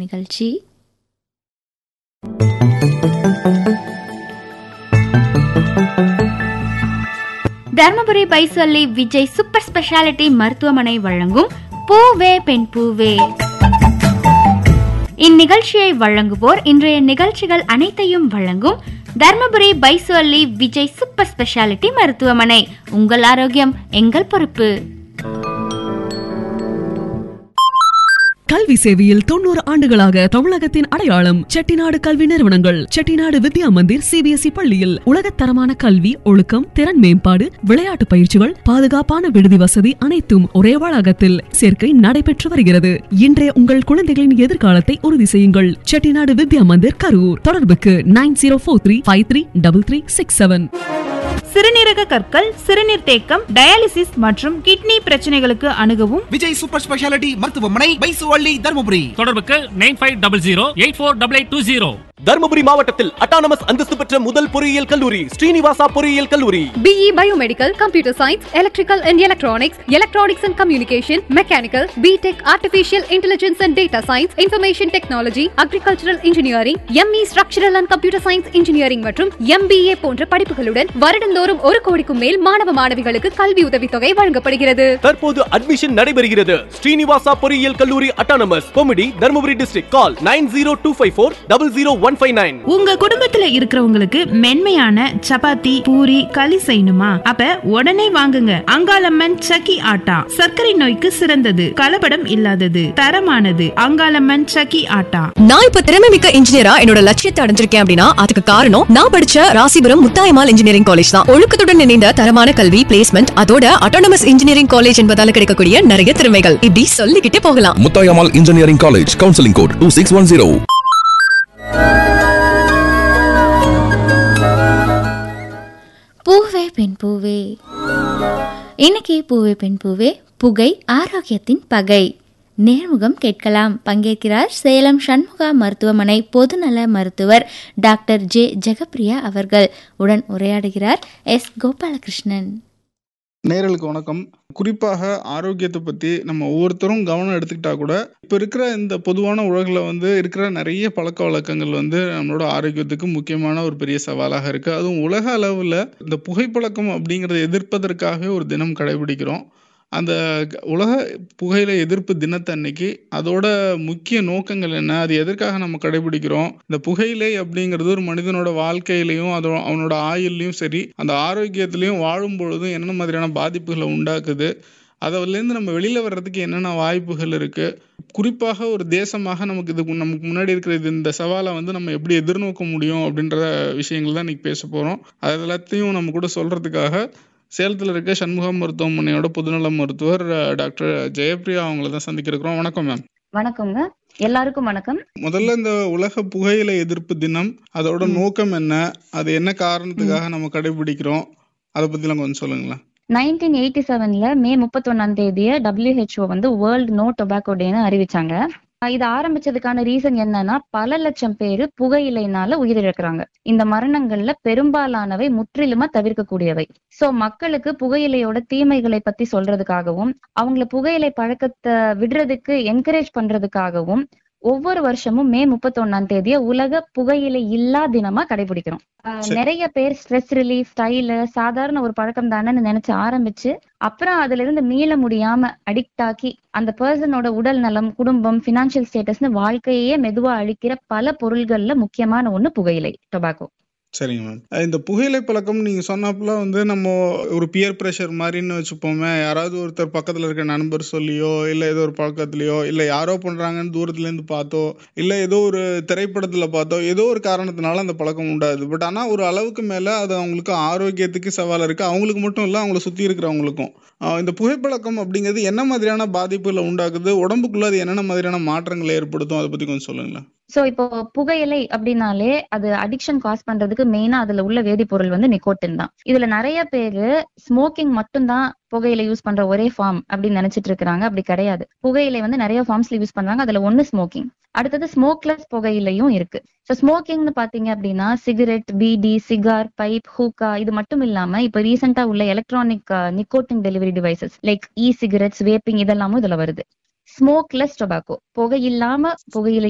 நிகழ்ச்சி தர்மபுரி பைசல்லி Vijay super speciality மருத்துவமனை வழங்கும் பூவே பெண் பூவே இந்நிகழ்ச்சியை வழங்குவோர் இன்றைய நிகழ்ச்சிகள் அனைத்தையும் வழங்கும் தர்மபுரி பைசோல்லி விஜய் சூப்பர் ஸ்பெஷாலிட்டி மருத்துவமனை உங்கள் ஆரோக்கியம் எங்கள் பொறுப்பு கல்வி சேவையில் தொண்ணூறு ஆண்டுகளாக தமிழகத்தின் அடையாளம் செட்டிநாடு கல்வி நிறுவனங்கள் செட்டிநாடு வித்யா மந்திர் சிபிஎஸ்இ பள்ளியில் உலகத்தரமான கல்வி ஒழுக்கம் திறன் மேம்பாடு விளையாட்டு பயிற்சிகள் பாதுகாப்பான விடுதி வசதி அனைத்தும் ஒரே வளாகத்தில் சேர்க்கை நடைபெற்று வருகிறது இன்றைய உங்கள் குழந்தைகளின் எதிர்காலத்தை உறுதி செய்யுங்கள் செட்டிநாடு வித்யா மந்திர் கரூர் தொடர்புக்கு nine zero four three five three double three six seven சிறுநீரக கற்கள் சிறுநீர் தேக்கம் டயாலிசிஸ் மற்றும் கிட்னி பிரச்சனைகளுக்கு அணுகவும் விஜய் சூப்பர் ஸ்பெஷாலிட்டி மருத்துவமனை பைசுவள்ளி தருமபுரி தொடர்புக்கு nine five double zero eight four double eight two zero Dharmapuri மாவட்டத்தில் அட்டானமஸ் அந்தஸ்து பெற்ற முதல் பொறியியல் கல்லூரி ஸ்ரீனிவாசா பொறியியல் கல்லூரி BE Biomedical, Computer Science, Electrical and Electronics, Electronics and Communication, Mechanical, BTech, Artificial Intelligence and Data Science, Information Technology, Agricultural Engineering, ME Structural and Computer Science Engineering மற்றும் MBA போன்ற படிப்புகளுடன் வருடந்தோறும் ஒரு கோடிக்கும் மேல் மாணவ மாணவிகளுக்கு கல்வி உதவித்தொகை வழங்கப்படுகிறது தற்போது அட்மிஷன் நடைபெறுகிறது ஸ்ரீனிவாசா பொறியியல் கல்லூரி autonomous committee Dharmapuri district call nine zero two five four double zero one five nine உங்க குடும்பத்துல இருக்கிறவங்களுக்கு மென்மையான சப்பாத்தி பூரி களி செய்யணுமா அப்ப உடனே வாங்குங்க அங்காளம்மன் சக்கி ஆட்டா சர்க்கரை நோய்க்கு சிறந்தது கலப்படம் இல்லாதது தரமானது அங்காளம்மன் சக்கி ஆட்டா நான் இப்ப திறமை மிக்க இன்ஜினியரா என்னோட லட்சியத்தை அடைஞ்சிருக்கேன் அப்படின்னா அதுக்கு காரணம் நான் படிச்ச ராசிபுரம் முத்தாயமால் இன்ஜினியரிங் காலேஜ் தான் ஒழுக்கத்துடன் இணைந்த தரமான கல்வி பிளேஸ்மெண்ட் அதோட அட்டானமஸ் இன்ஜினியரிங் காலேஜ் என்பதால கிடைக்கக்கூடிய நிறைய திறமைகள் இப்படி சொல்லிக்கிட்டே போகலாம் Muthayammal engineering college counselling code two six one zero பூவே பெண் பூவே இன்னைக்கு பூவே பெண் பூவே புகை ஆரோக்கியத்தின் பகை நேர்முகம் கேட்கலாம் பங்கேற்கிறார் சேலம் சண்முகா மருத்துவமனை பொதுநல மருத்துவர் டாக்டர் ஜே ஜெகப்பிரியா அவர்கள் உடன் உரையாடுகிறார் எஸ் கோபாலகிருஷ்ணன் நேயர்களுக்கு வணக்கம் குறிப்பாக ஆரோக்கியத்தை பற்றி நம்ம ஒவ்வொருத்தரும் கவனம் எடுத்துக்கிட்டா கூட இப்போ இருக்கிற இந்த பொதுவான உலகில் வந்து இருக்கிற நிறைய பழக்க வழக்கங்கள் வந்து நம்மளோட ஆரோக்கியத்துக்கு முக்கியமான ஒரு பெரிய சவாலாக இருக்குது அதுவும் உலக அளவில் இந்த புகைப்பழக்கம் அப்படிங்கிறத எதிர்ப்பதற்காகவே ஒரு தினம் கடைபிடிக்கிறோம் அந்த க- உலக புகையிலை எதிர்ப்பு தினத்தன்னைக்கு அதோட முக்கிய நோக்கங்கள் என்ன அது எதற்காக நம்ம கடைபிடிக்கிறோம் இந்த புகையிலை அப்படிங்கிறது ஒரு மனிதனோட வாழ்க்கையிலையும் அதோ அவனோட ஆயுள்லையும் சரி அந்த ஆரோக்கியத்திலையும் வாழும் பொழுதும் என்னென்ன மாதிரியான பாதிப்புகளை உண்டாக்குது அதுலேருந்து நம்ம வெளியில வர்றதுக்கு என்னென்ன வாய்ப்புகள் இருக்கு குறிப்பாக ஒரு தேசமாக நமக்கு இது நமக்கு முன்னாடி இருக்கிற இது இந்த சவாலை வந்து நம்ம எப்படி எதிர்நோக்க முடியும் அப்படின்ற விஷயங்கள் தான் இன்னைக்கு பேச போறோம் அது எல்லாத்தையும் நம்ம கூட சொல்றதுக்காக சேலத்தில் இருக்க சண்முகா மருத்துவமனையோட பொதுநல மருத்துவர் அஹ், டாக்டர் ஜெயப்பிரியா அவங்கள தான் சந்திக்க இருக்கிறோம் வணக்கம் மேம் வணக்கங்க எல்லாருக்கும் வணக்கம் முதல்ல இந்த உலக புகையிலை எதிர்ப்பு தினம் அதோட நோக்கம் என்ன அது என்ன காரணத்துக்காக நம்ம கடைபிடிக்கிறோம் அதை பத்திலாம் கொஞ்சம் சொல்லுங்களேன் நைன்டீன் எயிட்டி செவன்ல மே முப்பத்தொன்னாம் தேதிய WHO வந்து வேர்ல்டு நோ டொபாக்கோ டேன்னு அறிவிச்சாங்க அஹ் இது ஆரம்பிச்சதுக்கான ரீசன் என்னன்னா பல லட்சம் பேரு புகையிலைனால உயிரிழக்கிறாங்க இந்த மரணங்கள்ல பெரும்பாலானவை முற்றிலுமா தவிர்க்கக்கூடியவை சோ மக்களுக்கு புகையிலையோட தீமைகளை பத்தி சொல்றதுக்காகவும் அவங்கள புகையிலை பழக்கத்தை விடுறதுக்கு என்கரேஜ் பண்றதுக்காகவும் ஒவ்வொரு வருஷமும் மே முப்பத்தொன்னாம் தேதிய உலக புகையிலை இல்லா தினமா கடைபிடிக்கிறோம் அஹ் சரி. நிறைய பேர் ஸ்ட்ரெஸ் ரிலீஃப் ஸ்டைலு சாதாரண ஒரு பழக்கம் தானேன்னு நினைச்சு ஆரம்பிச்சு அப்புறம் அதுல இருந்து மீள முடியாம அடிக்ட் ஆக்கி அந்த பர்சனோட உடல் நலம் குடும்பம் பினான்சியல் ஸ்டேட்டஸ்னு வாழ்க்கையே மெதுவா அழிக்கிற பல பொருள்கள்ல முக்கியமான ஒண்ணு புகையிலை டொபாக்கோ சரிங்க மேம் இந்த புகையிலை பழக்கம் நீங்க சொன்னப்பல வந்து நம்ம ஒரு பியர் ப்ரெஷர் மாதிரின்னு வச்சுப்போமே யாராவது ஒருத்தர் பக்கத்துல இருக்க நண்பர் சொல்லியோ இல்ல ஏதோ ஒரு பழக்கத்துலயோ இல்ல யாரோ பண்றாங்கன்னு தூரத்துல இருந்து பார்த்தோ இல்ல ஏதோ ஒரு திரைப்படத்துல பார்த்தோ ஏதோ ஒரு காரணத்தினால அந்த பழக்கம் உண்டாது பட் ஆனா ஒரு அளவுக்கு மேல அது அவங்களுக்கு ஆரோக்கியத்துக்கு சவால் இருக்கு அவங்களுக்கு மட்டும் இல்ல அவங்கள சுத்தி இருக்கிறவங்களுக்கும் ஆஹ் இந்த புகைப்பழக்கம் அப்படிங்கிறது என்ன மாதிரியான பாதிப்புகளை உண்டாக்குது உடம்புக்குள்ள அது என்னென்ன மாதிரியான மாற்றங்களை ஏற்படுத்தும் அதை பத்தி கொஞ்சம் சொல்லுங்களேன் சோ இப்போ புகையிலை அப்படின்னாலே அது அடிக்ஷன் காஸ் பண்றதுக்கு மெயினா அதுல உள்ள வேதிப்பொருள் வந்து நிக்கோட்டின் தான் இதுல நிறைய பேரு ஸ்மோக்கிங் மட்டும்தான் புகையிலை யூஸ் பண்ற ஒரே ஃபார்ம் அப்படின்னு நினைச்சிட்டு இருக்காங்க அப்படி கிடையாது புகையிலை வந்து நிறைய ஃபார்ம்ஸ்ல யூஸ் பண்றாங்க அதுல ஒண்ணு ஸ்மோக்கிங் அடுத்தது ஸ்மோக்லெஸ் புகையிலையும் இருக்கு ஸோ ஸ்மோக்கிங்னு பாத்தீங்க அப்படின்னா cigarette beedi cigar pipe hookah இது மட்டும் இல்லாம இப்ப ரீசெண்டா உள்ள electronic nicotine delivery devices like e cigarettes vaping இதெல்லாமும் இதுல வருது ஸ்மோக்லெஸ் டொபாக்கோ புகை இல்லாம புகையிலை